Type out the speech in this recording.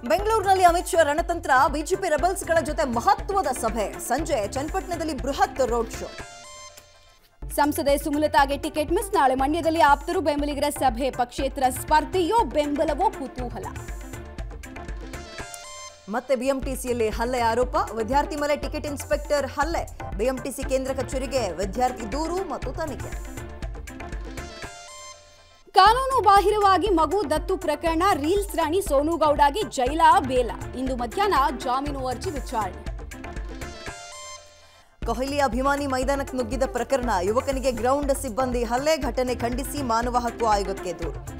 ಬೆಂಗಳೂರಿನಲ್ಲಿ ಅಮಿತ್ ಶಾ ರಣತಂತ್ರ ಬಿಜೆಪಿ ರೆಬಲ್ಸ್ಗಳ ಜೊತೆ ಮಹತ್ವದ ಸಭೆ ಸಂಜೆ ಚನ್ನಪಟ್ಟಣದಲ್ಲಿ ಬೃಹತ್ ರೋಡ್ ಶೋ ಸಂಸದೆ ಸುಮಲತಾಗೆ ಟಿಕೆಟ್ ಮಿಸ್ ನಾಳೆ ಮಂಡ್ಯದಲ್ಲಿ ಆಪ್ತರು ಬೆಂಬಲಿಗರ ಸಭೆ ಪಕ್ಷೇತರ ಸ್ಪರ್ಧೆಯೋ ಬೆಂಬಲವೋ ಕುತೂಹಲ ಮತ್ತೆ ಬಿಎಂಟಿಸಿಯಲ್ಲಿ ಹಲ್ಲೆ ಆರೋಪ ವಿದ್ಯಾರ್ಥಿ ಮೇಲೆ ಟಿಕೆಟ್ ಇನ್ಸ್ಪೆಕ್ಟರ್ ಹಲ್ಲೆ ಬಿಎಂಟಿಸಿ ಕೇಂದ್ರ ಕಚೇರಿಗೆ ವಿದ್ಯಾರ್ಥಿ ದೂರು ಮತ್ತು ತನಿಖೆ ಕಾನೂನು ಬಾಹಿರವಾಗಿ ಮಗು ದತ್ತು ಪ್ರಕರಣ ರೀಲ್ಸ್ ರಾಣಿ ಸೋನು ಗೌಡಗೆ ಜೈಲ ಬೇಲ ಇಂದು ಮಧ್ಯಾಹ್ನ ಜಾಮೀನು ಅರ್ಜಿ ವಿಚಾರಣೆ ಕೊಹ್ಲಿ ಅಭಿಮಾನಿ ಮೈದಾನಕ್ಕೆ ನುಗ್ಗಿದ ಪ್ರಕರಣ ಯುವಕನಿಗೆ ಗ್ರೌಂಡ್ ಸಿಬ್ಬಂದಿ ಹಲ್ಲೆ ಘಟನೆ ಖಂಡಿಸಿ ಮಾನವ ಹಕ್ಕು ಆಯೋಗಕ್ಕೆ ದೂರು